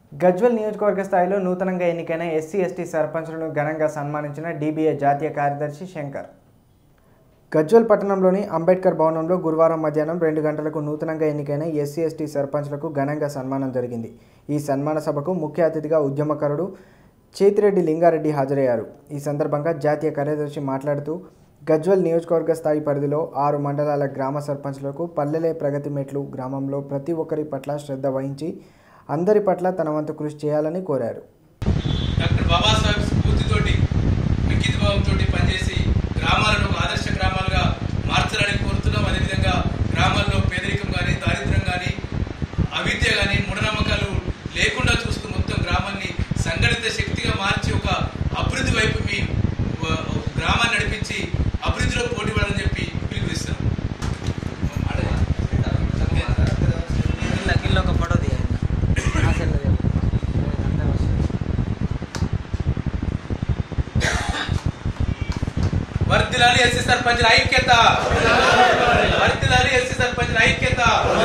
గజ్వల్ నియోజకవర్గ స్థాయిలో నూతనంగా ఎన్నికైన ఎస్సీ ఎస్టీ సర్పంచులను ఘనంగా సన్మానించిన డీబీఏ జాతీయ కార్యదర్శి శంకర్ గజ్వల్ పట్టణంలోని అంబేద్కర్ భవనంలో గురువారం మధ్యాహ్నం రెండు గంటలకు నూతనంగా ఎన్నికైన ఎస్సీ ఎస్టీ సర్పంచ్లకు ఘనంగా సన్మానం జరిగింది ఈ సన్మాన సభకు ముఖ్య అతిథిగా ఉద్యమకారుడు చేతిరెడ్డి లింగారెడ్డి హాజరయ్యారు ఈ సందర్భంగా జాతీయ కార్యదర్శి మాట్లాడుతూ గజ్వల్ నియోజకవర్గ స్థాయి పరిధిలో ఆరు మండలాల గ్రామ సర్పంచ్లకు పల్లెలే ప్రగతి మెట్లు గ్రామంలో ప్రతి ఒక్కరి పట్ల శ్రద్ధ వహించి అందరి పట్ల తన వంతు కృషి చేయాలని కోరారు డాక్టర్ బాబాసాహెబ్ స్ఫూర్తితోటి అంకితభావంతో పనిచేసి గ్రామాలను ఒక ఆదర్శ గ్రామాలుగా మార్చాలని కోరుతున్నాం అదేవిధంగా గ్రామాల్లో పేదరికం కానీ దారిద్ర్యం కానీ అవిద్య కానీ మూఢనమ్మకాలు లేకుండా చూస్తూ మొత్తం గ్రామాన్ని సంఘటిత శక్తిగా మార్చి ఒక అభివృద్ధి వైపు మీ వ- గ్రామాన్ని నడిపించి అభివృద్ధిలో పోటీ పడాలని చెప్పి పిలుపునిస్తున్నాం కింద కింద ఒక ఫోటో తీయాలి ఆ సెల్లో తీయాలి. అందరూ వస్తారు. వర్తిలాలి ఎస్సీ సర్పంచ్ ఐక్యత వర్తిలాలి ఎస్సీ సర్పంచ్ ఐక్యత